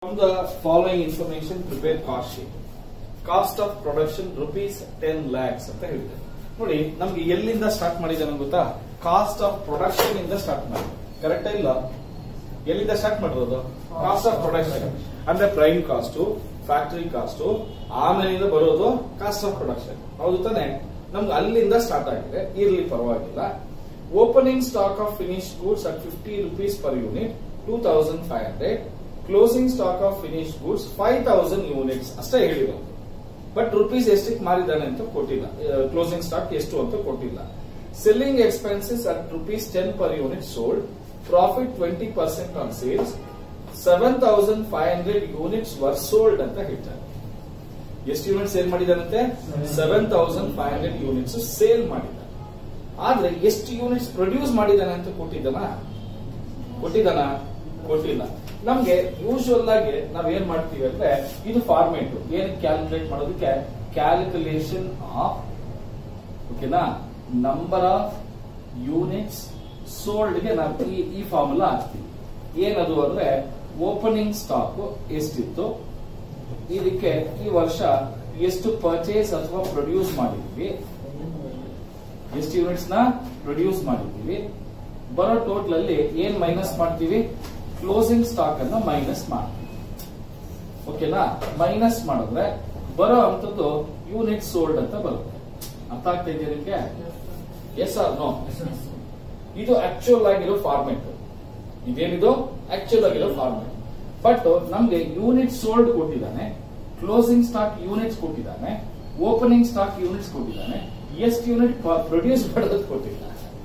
From the following information, prepare cost sheet. Cost of production rupees ten lakhs ಅಂತ ಹೇಳಿದೆ ನೋಡಿ ನಮ್ಗೆ ಎಲ್ಲಿಂದ ಸ್ಟಾರ್ಟ್ ಮಾಡಿದ್ದಾನೆ ಗೊತ್ತಾ ಕಾಸ್ಟ್ ಆಫ್ ಪ್ರೊಡಕ್ಷನ್ ಇಂದ ಸ್ಟಾರ್ಟ್ ಮಾಡಿ ಕರೆಕ್ಟ್ ಇಲ್ಲ ಎಲ್ಲಿಂದ ಸ್ಟಾರ್ಟ್ ಮಾಡಿರೋದು ಕಾಸ್ಟ್ ಆಫ್ ಪ್ರೊಡಕ್ಷನ್ ಅಂದ್ರೆ ಪ್ರೈಮ್ ಕಾಸ್ಟ್ ಫ್ಯಾಕ್ಟರಿ ಕಾಸ್ಟ್ ಆಮೇಲಿಂದ ಬರೋದು ಕಾಸ್ಟ್ ಆಫ್ ಪ್ರೊಡಕ್ಷನ್ ಹೌದು ತಾನೆ ನಮ್ಗೆ ಅಲ್ಲಿಂದ ಸ್ಟಾರ್ಟ್ ಆಗಿದೆ ಇರ್ಲಿ ಪರವಾಗಿಲ್ಲ opening stock of finish goods at fifty rupees per unit two thousand five hundred closing stock of finish goods five thousand units ಅಷ್ಟೇ ಹೇಳಿರೋದು ಬಟ್ ರುಪೀಸ್ ಎಷ್ಟಕ್ಕೆ ಮಾರಿದ್ದಾನೆ ಅಂತ ಕೊಟ್ಟಿಲ್ಲ ಕ್ಲೋಸಿಂಗ್ ಸ್ಟಾಕ್ ಎಷ್ಟು ಅಂತ ಕೊಟ್ಟಿಲ್ಲ selling expenses at rupees ten per unit sold profit twenty percent on sales seven thousand five hundred units were sold ಅಂತ ಹೇಳ್ತಾರೆ ಎಷ್ಟು ಯೂನಿಟ್ ಸೇಲ್ ಮಾಡಿದಾನಂತೆ seven thousand five hundred units sale ಮಾಡಿದ್ದಾನೆ ಆದ್ರೆ ಎಷ್ಟು ಯೂನಿಟ್ಸ್ ಪ್ರೊಡ್ಯೂಸ್ ಮಾಡಿದಾನೆ ಅಂತ ಕೊಟ್ಟಿದ್ದಾನ ಕೊಟ್ಟಿದ್ದಾನ ಕೊಟ್ಟಿಲ್ಲ ನಮ್ಗೆ ಯೂಶುವಲ್ ಆಗಿ ನಾವ್ ಏನ್ ಮಾಡ್ತೀವಿ ಅಂದ್ರೆ ಇದು ಫಾರ್ಮೇಟ್ ಏನ್ ಕ್ಯಾಲ್ಕುಲೇಟ್ ಮಾಡೋದಕ್ಕೆ ಕ್ಯಾಲ್ಕುಲೇಷನ್ ಆಫ್ ಓಕೆನಾ ನಂಬರ್ ಆಫ್ ಯೂನಿಟ್ಸ್ ಸೋಲ್ಡ್ ಗೆ ನಾವು ಈ ಈ ಫಾರ್ಮುಲಾ ಹಾಕ್ತೀವಿ ಏನದು ಅಂದ್ರೆ ಓಪನಿಂಗ್ ಸ್ಟಾಕ್ ಎಷ್ಟಿತ್ತು ಇದಕ್ಕೆ ಈ ವರ್ಷ ಎಷ್ಟು ಪರ್ಚೇಸ್ ಅಥವಾ ಪ್ರೊಡ್ಯೂಸ್ ಮಾಡಿದ್ವಿ ಎಷ್ಟು ಯೂನಿಟ್ಸ್ ನ ಪ್ರೊಡ್ಯೂಸ್ ಮಾಡಿದ್ದೀವಿ ಬರೋ ಟೋಟಲ್ ಅಲ್ಲಿ ಏನ್ ಮೈನಸ್ ಮಾಡ್ತೀವಿ ಕ್ಲೋಸಿಂಗ್ ಸ್ಟಾಕ್ ಅನ್ನ ಮೈನಸ್ ಮಾಡ್ತೀವಿ ಓಕೆನಾ ಮೈನಸ್ ಮಾಡಿದ್ರೆ ಬರೋ ಅಂತದ್ದು ಯೂನಿಟ್ ಸೋಲ್ಡ್ ಅಂತ ಬರುತ್ತೆ ಅರ್ಥ ಆಗ್ತಾ ಇದೆಯಾ ನಿಮ್ಗೆ ಎಸ್ ಆರ್ ನೋ ಇದು ಆಕ್ಚುಯಲ್ ಆಗಿರೋ ಫಾರ್ಮೆಟ್ ಇದೇನಿದು ಆಕ್ಚುಯಲ್ ಆಗಿರೋ ಫಾರ್ಮೆಟ್ ಬಟ್ ನಮ್ಗೆ ಯೂನಿಟ್ ಸೋಲ್ಡ್ ಕೊಟ್ಟಿದ್ದಾನೆ ಕ್ಲೋಸಿಂಗ್ ಸ್ಟಾಕ್ ಯೂನಿಟ್ಸ್ ಕೊಟ್ಟಿದ್ದಾನೆ ಓಪನಿಂಗ್ ಸ್ಟಾಕ್ ಯೂನಿಟ್ಸ್ ಕೊಟ್ಟಿದ್ದಾನೆ ಎಷ್ಟು ಯೂನಿಟ್ ಪ್ರೊಡ್ಯೂಸ್ ಮಾಡೋದು ಕೊಟ್ಟಿಲ್ಲ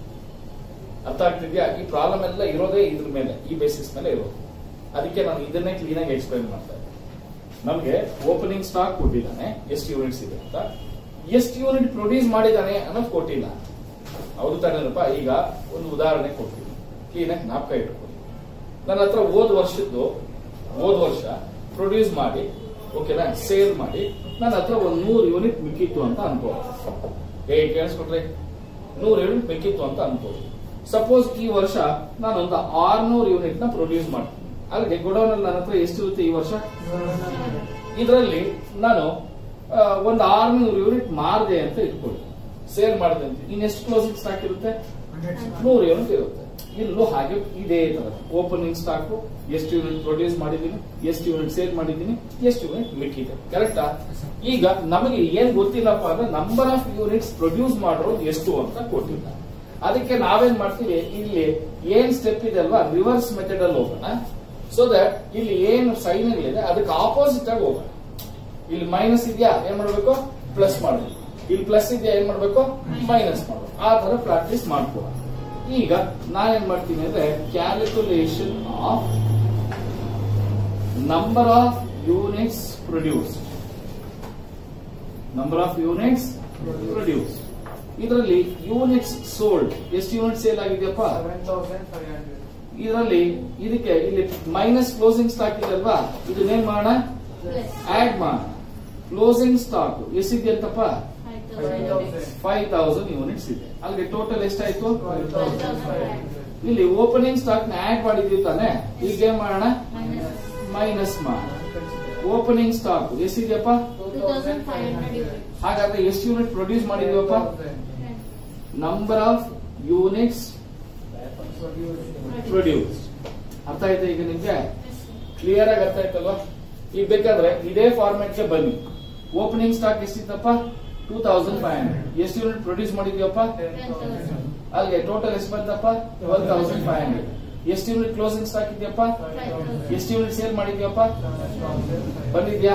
ಅರ್ಥ ಆಗ್ತಿದ್ಯಾ ಈ ಪ್ರಾಬ್ಲಮ್ ಎಲ್ಲ ಇರೋದೇ ಇದ್ರ ಮೇಲೆ ಈ ಬೇಸಿಸ್ ಮೇಲೆ ಇರೋದು ಅದಕ್ಕೆ ನಾನು ಇದನ್ನೇ ಕ್ಲೀನ್ ಆಗಿ ಎಕ್ಸ್ಪ್ಲೈನ್ ಮಾಡ್ತಾ ಇದ್ದೆ ನಮ್ಗೆ ಓಪನಿಂಗ್ ಸ್ಟಾಕ್ ಕೊಟ್ಟಿದ್ದಾನೆ ಎಷ್ಟು ಯೂನಿಟ್ಸ್ ಇದೆ ಅಂತ ಎಷ್ಟು ಯೂನಿಟ್ ಪ್ರೊಡ್ಯೂಸ್ ಮಾಡಿದ್ದಾನೆ ಅನ್ನೋದು ಕೊಟ್ಟಿಲ್ಲ ಹೌದು ತಾನೇನಪ್ಪ ಈಗ ಒಂದು ಉದಾಹರಣೆ ಕೊಡ್ತೀನಿ ಕ್ಲೀನ್ ಆಗಿ ಜ್ಞಾಪಕ ಇಟ್ಕೊಳ್ಳಿ ನನ್ನ ಹತ್ರ ಹೋದ್ ವರ್ಷದ್ದು ಹೋದ್ ವರ್ಷ ಪ್ರೊಡ್ಯೂಸ್ ಮಾಡಿ ಓಕೆನಾ ಸೇಲ್ ಮಾಡಿ ನನ್ನ ಹತ್ರ ಒಂದು ನೂರು ಯೂನಿಟ್ ಮಿಕ್ಕಿತ್ತು ಅಂತ ಅನ್ಕೋ ಏ ಕೇಳಿಸ್ಕೊಟ್ರೆ ನೂರು ಯೂನಿಟ್ ಮಿಕ್ಕಿತ್ತು ಅಂತ ಅನ್ಕೋದು ಸಪೋಸ್ ಈ ವರ್ಷ ನಾನೊಂದು ಆರ್ನೂರು ಯೂನಿಟ್ ನ ಪ್ರೊಡ್ಯೂಸ್ ಮಾಡ್ತೀನಿ ಅಲ್ಲಿಗೆ ಗೋಡೌನ್ ಅಲ್ಲಿ ನನ್ನ ಹತ್ರ ಎಷ್ಟಿರುತ್ತೆ ಈ ವರ್ಷ ಇದರಲ್ಲಿ ನಾನು ಆ, ಒಂದು ಆರ್ನೂರು ಯೂನಿಟ್ ಮಾರದೆ ಅಂತ ಇಟ್ಕೊಳ್ಳಿ ಸೇಲ್ ಮಾಡಿದೆ ಅಂತ ಇನ್ನೆಷ್ಟು ಕ್ಲೋಸಿಂಗ್ ಸ್ಟಾಕ್ ಇರುತ್ತೆ ನೂರು ಯೂನಿಟ್ ಇರುತ್ತೆ ಇಲ್ಲೂ ಹಾಗೆ ಇದೇ ತರ ಓಪನಿಂಗ್ ಸ್ಟಾಕ್ ಎಷ್ಟು ಯೂನಿಟ್ ಪ್ರೊಡ್ಯೂಸ್ ಮಾಡಿದೀನಿ ಎಷ್ಟು ಯೂನಿಟ್ ಸೇಲ್ ಮಾಡಿದೀನಿ ಎಷ್ಟು ಯೂನಿಟ್ ಮಿಕ್ಕಿದೆ ಕರೆಕ್ಟಾ ಈಗ ನಮಗೆ ಏನ್ ಗೊತ್ತಿಲ್ಲಪ್ಪ ಅಂದ್ರೆ ನಂಬರ್ ಆಫ್ ಯೂನಿಟ್ಸ್ ಪ್ರೊಡ್ಯೂಸ್ ಮಾಡಿರೋದು ಎಷ್ಟು ಅಂತ ಕೊಟ್ಟಿಲ್ಲ ಅದಕ್ಕೆ ನಾವೇನ್ ಮಾಡ್ತೀವಿ ಇಲ್ಲಿ ಏನ್ ಸ್ಟೆಪ್ ಇದೆ ಅಲ್ವಾ ರಿವರ್ಸ್ ಮೆಥಡ್ ಅಲ್ಲಿ ಹೋಗೋಣ ಸೊ ದಟ್ ಇಲ್ಲಿ ಏನು ಸೈನ್ ಇದೆ ಅದಕ್ಕೆ ಆಪೋಸಿಟ್ ಆಗಿ ಹೋಗೋಣ ಇಲ್ಲಿ ಮೈನಸ್ ಇದೆಯಾ ಏನ್ ಮಾಡ್ಬೇಕು ಪ್ಲಸ್ ಮಾಡಬೇಕು ಇಲ್ಲಿ ಪ್ಲಸ್ ಇದೆಯಾ ಏನ್ ಮಾಡ್ಬೇಕು ಮೈನಸ್ ಮಾಡಬೇಕು ಆ ತರ ಪ್ರಾಕ್ಟೀಸ್ ಮಾಡ್ಕೋ ಈಗ ನಾನೇನ್ ಮಾಡ್ತೀನಿ ಅಂದ್ರೆ calculation of number of units produce number of units produce ಇದರಲ್ಲಿ ಯೂನಿಟ್ಸ್ ಸೋಲ್ಡ್ ಎಷ್ಟು ಯೂನಿಟ್ ಸೇಲ್ ಆಗಿದೆಯಪ್ಪ ಇದರಲ್ಲಿ ಇದಕ್ಕೆ ಇಲ್ಲಿ ಮೈನಸ್ ಕ್ಲೋಸಿಂಗ್ ಸ್ಟಾಕ್ ಇದೆ ಅಲ್ವಾ ಇದನ್ನೇನ್ ಮಾಡೋಣ ಆಡ್ ಮಾಡೋಣ ಕ್ಲೋಸಿಂಗ್ ಸ್ಟಾಕ್ ಎಷ್ಟಿದೆ ಅಂತಪ್ಪ ಫೈವ್ ತೌಸಂಡ್ ಯೂನಿಟ್ಸ್ ಇದೆ ಅಲ್ಲಿಗೆ ಟೋಟಲ್ ಎಷ್ಟಾಯ್ತು ಇಲ್ಲಿ ಓಪನಿಂಗ್ ಸ್ಟಾಕ್ ನ ಆಡ್ ಮಾಡಿದೀವಿ ತಾನೆ ಈಗ ಏನ್ ಮಾಡೋಣ ಮೈನಸ್ ಮಾಡೋಣ ಓಪನಿಂಗ್ ಸ್ಟಾಕ್ ಎಷ್ಟಿದೆಯಪ್ಪ ಹಾಗಾದ್ರೆ ಎಷ್ಟು ಯೂನಿಟ್ ಪ್ರೊಡ್ಯೂಸ್ ಮಾಡಿದೀವಪ್ಪ ನಂಬರ್ ಆಫ್ ಯೂನಿಟ್ಸ್ ಪ್ರೊಡ್ಯೂಸ್ ಅರ್ಥ ಆಯ್ತಾ ಈಗ ನಿಮ್ಗೆ ಕ್ಲಿಯರ್ ಆಗಿ ಅರ್ಥ ಆಯ್ತಲ್ವಾ ಈಗ ಬೇಕಾದ್ರೆ ಇದೇ ಫಾರ್ಮೆಟ್ ಗೆ ಬನ್ನಿ ಓಪನಿಂಗ್ ಸ್ಟಾಕ್ ಎಷ್ಟಿತ್ತಪ್ಪ ಟೂ ತೌಸಂಡ್ ಫೈವ್ ಹಂಡ್ರೆಡ್ ಎಷ್ಟು ಯೂನಿಟ್ ಪ್ರೊಡ್ಯೂಸ್ ಮಾಡಿದ್ಯಪ್ಪ ಅಲ್ಲಿಗೆ ಟೋಟಲ್ ಎಷ್ಟು ಬಂತಪ್ಪ ಟ್ವೆಲ್ ತೌಸಂಡ್ ಫೈವ್ ಹಂಡ್ರೆಡ್ ಎಷ್ಟು ಯೂನಿಟ್ ಕ್ಲೋಸಿಂಗ್ ಸ್ಟಾಕ್ ಇದೆಯಪ್ಪ ಎಷ್ಟು ಯೂನಿಟ್ ಸೇಲ್ ಮಾಡಿದ್ಯಪ್ಪ ಬಂದಿದ್ಯಾ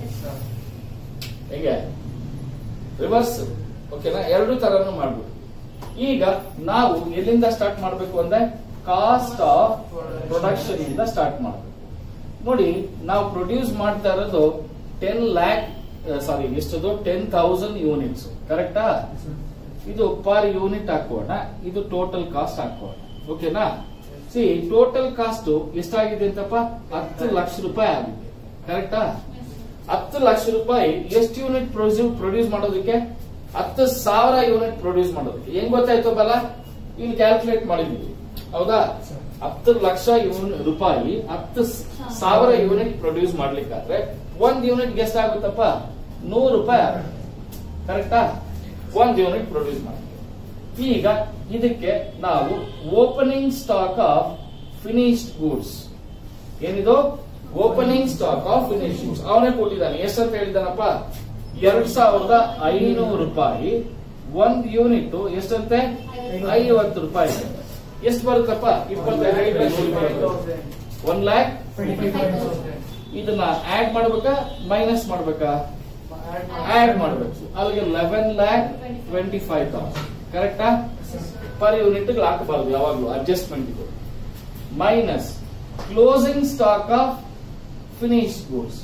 ಹೇಗೆ ರಿವರ್ಸ್ ಓಕೆನಾ ಎರಡು ತರನು ಮಾಡ್ಬೋದು ಈಗ ನಾವು ಎಲ್ಲಿಂದ ಸ್ಟಾರ್ಟ್ ಮಾಡಬೇಕು ಅಂದ್ರೆ ಕಾಸ್ಟ್ ಆಫ್ ಪ್ರೊಡಕ್ಷನ್ ಇಂದ ಸ್ಟಾರ್ಟ್ ಮಾಡಬೇಕು ನೋಡಿ ನಾವು ಪ್ರೊಡ್ಯೂಸ್ ಮಾಡ್ತಾ ಇರೋದು ಟೆನ್ ಲ್ಯಾಕ್ ಸಾರಿ ಎಷ್ಟದು ಟೆನ್ ತೌಸಂಡ್ ಯೂನಿಟ್ಸ್ ಕರೆಕ್ಟಾ ಇದು ಪರ್ ಯೂನಿಟ್ ಹಾಕೋಣ ಇದು ಟೋಟಲ್ ಕಾಸ್ಟ್ ಹಾಕೋಣ ಓಕೆನಾ ಸಿ ಟೋಟಲ್ ಕಾಸ್ಟ್ ಎಷ್ಟಾಗಿದೆ ಅಂತಪ್ಪ ಹತ್ತು ಲಕ್ಷ ರೂಪಾಯಿ ಆಗಿದೆ ಕರೆಕ್ಟಾ ಹತ್ತು ಲಕ್ಷ ರೂಪಾಯಿ ಎಷ್ಟು ಯೂನಿಟ್ ಪ್ರೊಡ್ಯೂಸ್ ಮಾಡೋದಕ್ಕೆ ಹತ್ತು ಸಾವಿರ ಯೂನಿಟ್ ಪ್ರೊಡ್ಯೂಸ್ ಮಾಡೋದಕ್ಕೆ ಹೆಂಗ್ ಗೊತ್ತಾಯ್ತು ಬಲ ಇಲ್ಲಿ ಕ್ಯಾಲ್ಕುಲೇಟ್ ಮಾಡಿದೀವಿ ಹೌದಾ ಹತ್ತು ಲಕ್ಷ ಯೂನ್- ರೂಪಾಯಿ ಹತ್ತು ಸ- ಸಾವಿರ ಯೂನಿಟ್ ಪ್ರೊಡ್ಯೂಸ್ ಮಾಡ್ಲಿಕ್ಕಾದ್ರೆ ಒಂದ್ ಯೂನಿಟ್ ಎಷ್ಟು ಆಗುತ್ತಪ್ಪ ನೂರು ರೂಪಾಯಿ ಆಗುತ್ತೆ ಕರೆಕ್ಟಾ ಒಂದ್ ಯೂನಿಟ್ ಪ್ರೊಡ್ಯೂಸ್ ಮಾಡಿ ಈಗ ಇದಕ್ಕೆ ನಾವು opening stock of finished goods ಏನಿದು opening stock of finished goods ಅವನೇ ಕೊಟ್ಟಿದ್ದಾನೆ ಎಷ್ಟಂತ ಹೇಳಿದಾನಪ್ಪ ಎರಡ್ ಸಾವಿರದ ಐನೂರು ರೂಪಾಯಿ ಒಂದ್ ಯೂನಿಟ್ ಎಷ್ಟಂತೆ ಐವತ್ತು ರೂಪಾಯಿ ಎಷ್ಟು ಬರುತ್ತಪ್ಪ ಇಪ್ಪತ್ತೈದು ಒನ್ ಲ್ಯಾಕ್ ಇದನ್ನ ಆಡ್ ಮಾಡ್ಬೇಕಾ ಮೈನಸ್ ಮಾಡ್ಬೇಕಾ ಆಡ್ ಮಾಡ್ಬೇಕು ಅಲ್ಲಿಗೆ eleven lakh twenty five thousand ಕರೆಕ್ಟಾ ಪರ್ ಯೂನಿಟ್ ಹಾಕಬಾರ್ದು ಯಾವಾಗ್ಲೂ ಅಡ್ಜಸ್ಟ್ಮೆಂಟ್ ಇದು minus closing stock of finish goods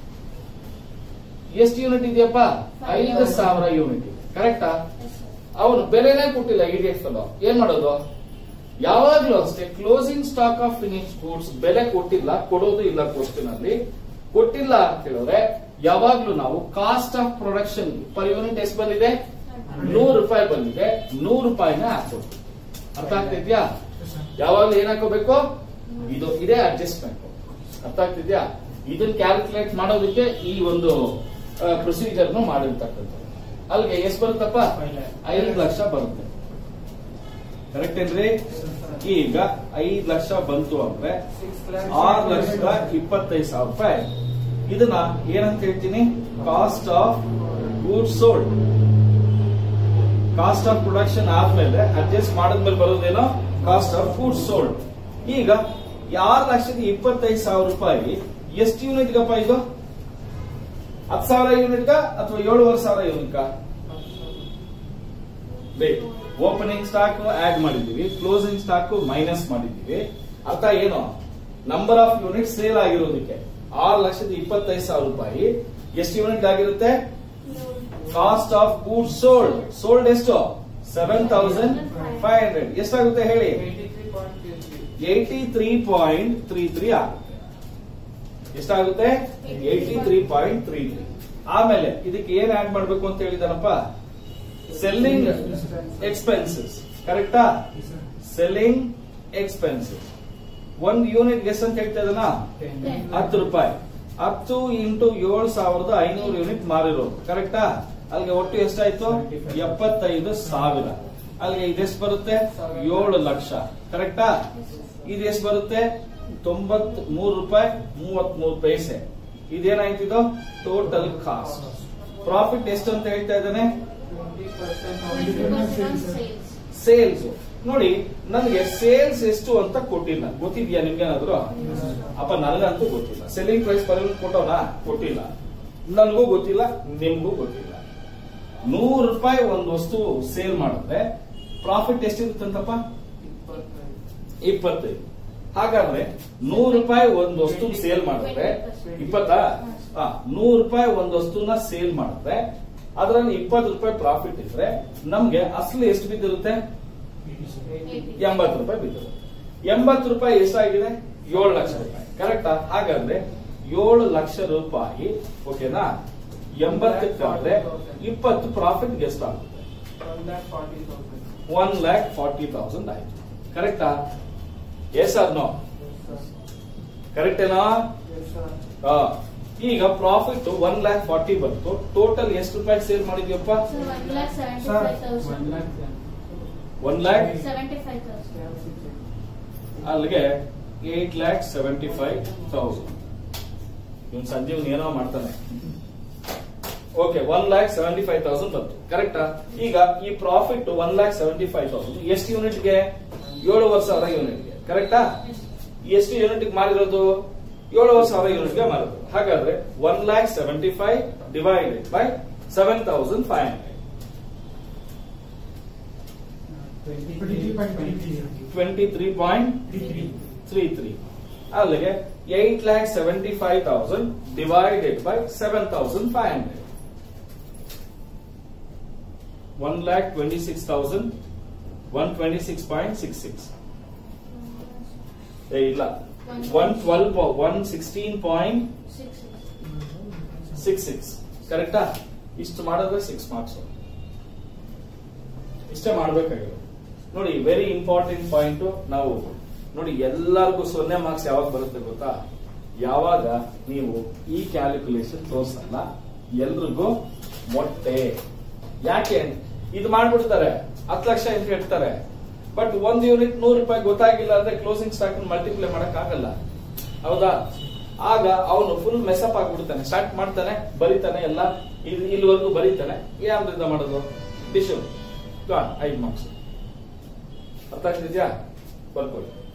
ಎಷ್ಟು ಯೂನಿಟ್ ಇದೆಯಪ್ಪ ಐದು ಸಾವಿರ ಯೂನಿಟ್ ಇದೆ ಕರೆಕ್ಟಾ ಅವನು ಬೆಲೆನೇ ಕೊಟ್ಟಿಲ್ಲ ಇಡಿಯಟ್ ಫೆಲೋ ಏನ್ ಮಾಡೋದು ಯಾವಾಗ್ಲೂ ಅಷ್ಟೇ closing stock of finish goods ಬೆಲೆ ಕೊಟ್ಟಿಲ್ಲ ಕೊಡೋದು ಇಲ್ಲ ಕ್ವಶನ್ ಅಲ್ಲಿ ಕೊಟ್ಟಿಲ್ಲ ಅಂತ ಹೇಳಿದ್ರೆ ಯಾವಾಗ್ಲೂ ನಾವು cost of production per unit ಎಷ್ಟು ಬಂದಿದೆ ನೂರು ರೂಪಾಯಿ ಬಂದಿದೆ ನೂರು ರೂಪಾಯಿನ ಹಾಕ್ಬೇಕು ಅರ್ಥ ಆಗ್ತಿದ್ಯಾ ಯಾವಾಗ್ಲೂ ಏನ್ ಹಾಕೋಬೇಕು ಇದು ಇದೇ ಅಡ್ಜಸ್ಟ್ಮೆಂಟ್ ಅರ್ಥ ಆಗ್ತಿದ್ಯಾ ಇದನ್ನ ಕ್ಯಾಲ್ಕುಲೇಟ್ ಮಾಡೋದಕ್ಕೆ ಈ ಒಂದು ಪ್ರೊಸೀಜರ್ ಮಾಡಿರ್ತಕ್ಕಂಥದ್ದು ಅಲ್ಲಿಗೆ ಎಷ್ಟು ಬರುತ್ತಪ್ಪ ಐದು ಲಕ್ಷ ಬರುತ್ತೆ ಕರೆಕ್ಟ್ ಏನ್ರಿ ಈಗ ಐದ್ ಲಕ್ಷ ಬಂತು ಅಂದ್ರೆ ಆರು ಲಕ್ಷದ ಇಪ್ಪತ್ತೈದು ಸಾವಿರ ರೂಪಾಯಿ ಇದನ್ನ ಏನಂತ ಹೇಳ್ತೀನಿ cost of good sold cost of production ಆದ್ಮೇಲೆ ಅಡ್ಜಸ್ಟ್ ಮಾಡಿದ್ಮೇಲೆ ಬರೋದೇನೋ ಕಾಸ್ಟ್ ಆಫ್ ಗೂಡ್ ಸೋಲ್ಡ್ ಈಗ ಆರು ಲಕ್ಷದ ಇಪ್ಪತ್ತೈದು ಸಾವಿರ ರೂಪಾಯಿ ಎಷ್ಟು ಯೂನಿಟ್ ಗಪ್ಪ ಇದು ಹತ್ತು ಸಾವಿರ ಯೂನಿಟ್ಗ ಅಥವಾ ಏಳುವರೆ ಸಾವಿರ ಯೂನಿಟ್ಗ ಬೇಕು ಓಪನಿಂಗ್ ಸ್ಟಾಕ್ ಆಡ್ ಮಾಡಿದೀವಿ ಕ್ಲೋಸಿಂಗ್ ಸ್ಟಾಕ್ ಮೈನಸ್ ಮಾಡಿದೀವಿ ಅರ್ಥ ಏನು ನಂಬರ್ ಆಫ್ ಯೂನಿಟ್ ಸೇಲ್ ಆಗಿರೋದಕ್ಕೆ ಆರು ಲಕ್ಷದ ಇಪ್ಪತ್ತೈದು ಸಾವಿರ ರೂಪಾಯಿ ಎಷ್ಟು ಯೂನಿಟ್ ಆಗಿರುತ್ತೆ cost of good sold sold ಎಷ್ಟು ಸೆವೆನ್ ತೌಸಂಡ್ ಫೈವ್ ಹಂಡ್ರೆಡ್ ಎಷ್ಟಾಗುತ್ತೆ ಹೇಳಿ eighty three point three three ಆಗುತ್ತೆ ಎಷ್ಟಾಗುತ್ತೆ eighty three point three three ಆಮೇಲೆ ಇದಕ್ಕೆ ಏನ್ ಆಡ್ ಮಾಡ್ಬೇಕು ಅಂತ ಹೇಳಿದಾನಪ್ಪ ಸೆಲ್ಲಿಂಗ್ ಎಕ್ಸ್ಪೆನ್ಸಸ್ ಕರೆಕ್ಟಾ ಸೆಲ್ಲಿಂಗ್ ಎಕ್ಸ್ಪೆನ್ಸಸ್ ಒಂದ್ ಯೂನಿಟ್ ಗೆಸ್ ಅಂತ ಹೇಳ್ತಾ ಇದನ್ನ ಹತ್ತು ರೂಪಾಯಿ ಹತ್ತು ಇಂಟು ಏಳು ಸಾವಿರದ ಐನೂರು ಯೂನಿಟ್ ಮಾರಿರೋದು ಕರೆಕ್ಟಾ ಅಲ್ಲಿಗೆ ಒಟ್ಟು ಎಷ್ಟಾಯ್ತು ಎಪ್ಪತ್ತೈದು ಸಾವಿರ ಅಲ್ಲಿಗೆ ಇದೆಷ್ಟು ಬರುತ್ತೆ ಏಳು ಲಕ್ಷ ಕರೆಕ್ಟಾ ಇದು ಎಷ್ಟು ಬರುತ್ತೆ ತೊಂಬತ್ ಮೂರು ರೂಪಾಯಿ ಮೂವತ್ ಮೂರು ಪೈಸೆ ಇದೇನಾಯ್ತಿದು ಟೋಟಲ್ ಕಾಸ್ಟ್ ಪ್ರಾಫಿಟ್ ಎಷ್ಟು ಅಂತ ಹೇಳ್ತಾ ಇದ್ದಾನೆ ಸೇಲ್ಸ್ ನೋಡಿ ನನಗೆ ಸೇಲ್ಸ್ ಎಷ್ಟು ಅಂತ ಕೊಟ್ಟಿಲ್ಲ ಗೊತ್ತಿದ್ಯಾ ನಿಮ್ಗೇನಾದ್ರು ಅಪ್ಪ ನನಗಂತೂ ಗೊತ್ತಿಲ್ಲ ಸೆಲ್ಲಿಂಗ್ ಪ್ರೈಸ್ ಪರ್ ಕೊಟ್ಟವನ ಕೊಟ್ಟಿಲ್ಲ ನನಗೂ ಗೊತ್ತಿಲ್ಲ ನಿಮ್ಗೂ ಗೊತ್ತಿಲ್ಲ ನೂರು ರೂಪಾಯಿ ಒಂದು ವಸ್ತು ಸೇಲ್ ಮಾಡಿದ್ರೆ ಪ್ರಾಫಿಟ್ ಎಷ್ಟಿರುತ್ತಂತಪ್ಪ ಇಪ್ಪತ್ತೈದು ಹಾಗಾದ್ರೆ ನೂರು ರೂಪಾಯಿ ಒಂದು ವಸ್ತು ಸೇಲ್ ಮಾಡಿದ್ರೆ ಇಪ್ಪತ್ತಾ ಆ, ನೂರು ರೂಪಾಯಿ ಒಂದು ವಸ್ತುನ ಸೇಲ್ ಮಾಡಿದ್ರೆ ಅದರಲ್ಲಿ ಇಪ್ಪತ್ತು ರೂಪಾಯಿ ಪ್ರಾಫಿಟ್ ಇದ್ರೆ ನಮ್ಗೆ ಅಸಲು ಎಷ್ಟು ಬಿದ್ದಿರುತ್ತೆ ಎಂಬತ್ತು ರೂಪಾಯಿ ಬಿದ್ದಿರುತ್ತೆ ಎಂಬತ್ತು ರೂಪಾಯಿ ಎಷ್ಟಾಗಿದೆ ಏಳು ಲಕ್ಷ ರೂಪಾಯಿ ಕರೆಕ್ಟಾ ಹಾಗಾದ್ರೆ ಏಳು ಲಕ್ಷ ರೂಪಾಯಿ ಓಕೆನಾ ಎಂಬತ್ತಕ್ಕಾದ್ರೆ ಇಪ್ಪತ್ತು ಪ್ರಾಫಿಟ್ ಎಷ್ಟಾಗುತ್ತೆ ಒನ್ ಲ್ಯಾಕ್ ಫಾರ್ಟಿ ತೌಸಂಡ್ ಆಯ್ತು ಕರೆಕ್ಟಾ ಎಸ್ ಆರ್ ನೋ ಕರೆಕ್ಟ್ ಏನಾ ಆ, ಈಗ ಪ್ರಾಫಿಟ್ ಒನ್ ಲ್ಯಾಕ್ ಫಾರ್ಟಿ ಬಂತು ಟೋಟಲ್ ಎಷ್ಟು ರೂಪಾಯಿ ಸೇಲ್ ಮಾಡಿದ್ಯಪ್ಪ ಒನ್ ಲ್ಯಾಕ್ ಅಲ್ಲಿಗೆ eight lakh seventy five thousand ಇವನ್ ಸಂಜೀವ್ ಏನೋ ಮಾಡ್ತಾನೆ okay one lakh seventy five thousand ಬಂತು ಕರೆಕ್ಟಾ ಈಗ ಈ profit one lakh seventy five thousand ಎಷ್ಟು ಯೂನಿಟ್ಗೆ ಏಳುವರೆ ಸಾವಿರ ಯೂನಿಟ್ಗೆ ಕರೆಕ್ಟಾ ಎಷ್ಟು ಯೂನಿಟ್ ಮಾರಿರೋದು ಏಳುವರೆ ಸಾವಿರ ಯೂನಿಟ್ಗೆ ಮಾರಿರೋದು ಹಾಗಾದ್ರೆ one lakh seventy five divided by seven thousand five hundred twenty three point three three ಅಲ್ಲಿಗೆ eight lakh seventy five thousand divided by seven thousand five hundred one lakh twenty six thousand one twenty six point six six ಏ ಇಲ್ಲ one twelve one sixteen point six six ಕರೆಕ್ಟಾ ಇಷ್ಟು ಮಾಡಿದ್ರೆ six marks ಇಷ್ಟೇ ಮಾಡ್ಬೇಕಾಗಿರೋದು ನೋಡಿ very important point ನಾವು ನೋಡಿ ಎಲ್ಲರಿಗೂ ಸೊನ್ನೆ ಮಾರ್ಕ್ಸ್ ಯಾವಾಗ ಬರುತ್ತೆ ಗೊತ್ತಾ ಯಾವಾಗ ನೀವು ಈ ಕ್ಯಾಲ್ಕುಲೇಷನ್ ತೋರ್ಸಲ್ಲ ಎಲ್ರಿಗೂ ಮೊಟ್ಟೆ ಯಾಕೆ ಇದು ಮಾಡ್ಬಿಡ್ತಾರೆ ಹತ್ತು ಲಕ್ಷ ಅಂತ ಹೇಳ್ತಾರೆ ಬಟ್ ಒಂದ್ ಯೂನಿಟ್ ನೂರು ರೂಪಾಯಿ ಗೊತ್ತಾಗಿಲ್ಲ ಅಂದ್ರೆ ಕ್ಲೋಸಿಂಗ್ ಸ್ಟಾಕ್ ಮಲ್ಟಿಪ್ಲೈ ಮಾಡಕ್ ಆಗಲ್ಲ ಹೌದಾ ಆಗ ಅವನು ಫುಲ್ ಮೆಸಪ್ ಆಗ್ಬಿಡ್ತಾನೆ ಸ್ಟಾರ್ಟ್ ಮಾಡ್ತಾನೆ ಬರೀತಾನೆ ಎಲ್ಲ ಇಲ್ಲಿ- ಇಲ್ಲಿವರೆಗೂ ಬರೀತಾನೆ ಯಾವ್ದ್ರಿಂದ ಮಾಡೋದು ಡಿಶು ಐದು ಮಾರ್ಕ್ಸ್ ಅರ್ಥ ಆಗ್ತಿದ್ಯಾ ಬರ್ಕೊಳ್ಳಿ